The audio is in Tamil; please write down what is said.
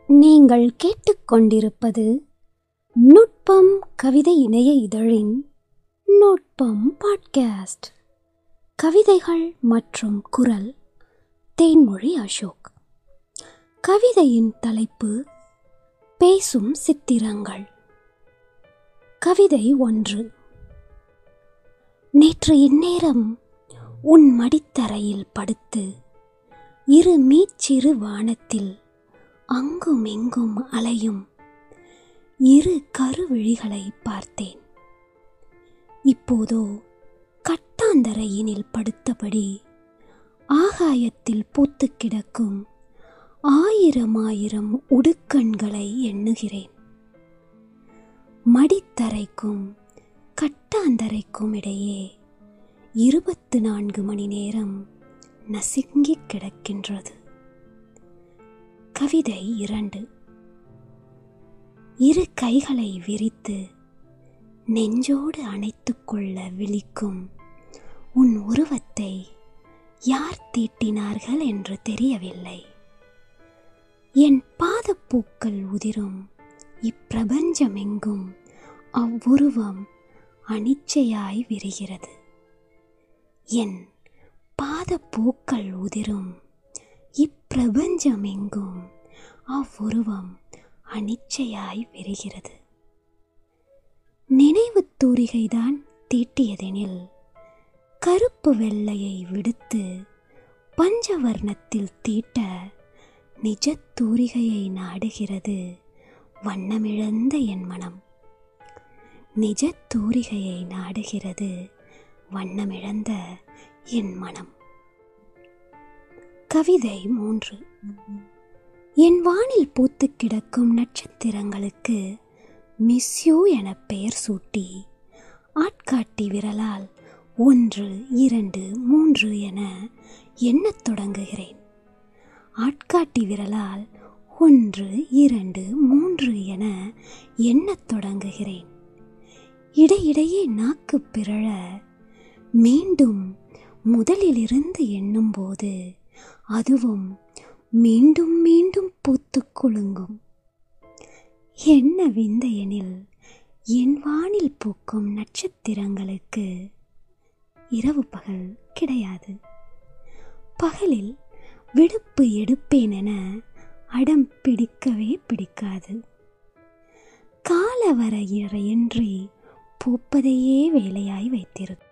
நீங்கள் கேட்டுக்கொண்டிருப்பது நுட்பம் கவிதை இணைய இதழின் நுட்பம் பாட்காஸ்ட் கவிதைகள் மற்றும் குரல் தேன்மொழி அசோக் கவிதையின் தலைப்பு பேசும் சித்திரங்கள் கவிதை ஒன்று நேற்று இந்நேரம் உன் மடித்தரையில் படுத்து இரு மீச்சிறு வானத்தில் அங்கும் இங்கும் அலையும் இரு கருவிழிகளை பார்த்தேன் இப்போதோ கட்டாந்தரையினில் படுத்தபடி ஆகாயத்தில் பூத்து கிடக்கும் ஆயிரம் ஆயிரம் உடுக்கண்களை எண்ணுகிறேன் மடித்தரைக்கும் கட்டாந்தரைக்கும் இடையே இருபத்து நான்கு மணி நேரம் நசுங்கி கிடக்கின்றது கவிதை இரண்டு இரு கைகளை விரித்து நெஞ்சோடு அணைத்துக் கொள்ள விழிக்கும் உன் உருவத்தை யார் தீட்டினார்கள் என்று தெரியவில்லை என் பாதப்பூக்கள் உதிரும் இப்பிரபஞ்சமெங்கும் அவ்வுருவம் அனிச்சையாய் விரிகிறது என் பாதப்பூக்கள் உதிரும் இப்பிரபஞ்சமெங்கும் அவ்வுருவம் அனிச்சையாய் விரிகிறது நினைவு தூரிகைதான் தீட்டியதெனில் கருப்பு வெள்ளையை விடுத்து பஞ்சவர்ணத்தில் தீட்ட நிஜ தூரிகையை நாடுகிறது வண்ணமிழந்த என் மனம் நிஜ தூரிகையை நாடுகிறது வண்ணமிழந்த என் மனம் கவிதை மூன்று என் வானில் பூத்து கிடக்கும் நட்சத்திரங்களுக்கு மிஸ்யூ என பெயர் சூட்டி ஆட்காட்டி விரலால் ஒன்று இரண்டு மூன்று என எண்ணத் தொடங்குகிறேன் ஆட்காட்டி விரலால் ஒன்று இரண்டு மூன்று என எண்ணத் தொடங்குகிறேன் இடையிடையே நாக்கு பிறழ மீண்டும் முதலிலிருந்து எண்ணும்போது அதுவும் மீண்டும் மீண்டும் பூத்து குலுங்கும் என்ன விந்தையெனில் என் வானில் பூக்கும் நட்சத்திரங்களுக்கு இரவு பகல் கிடையாது பகலில் விடுப்பு எடுப்பேன் என அடம் பிடிக்கவே பிடிக்காது காலவரையறையின்றி பூப்பதையே வேலையாய் வைத்திருக்கும்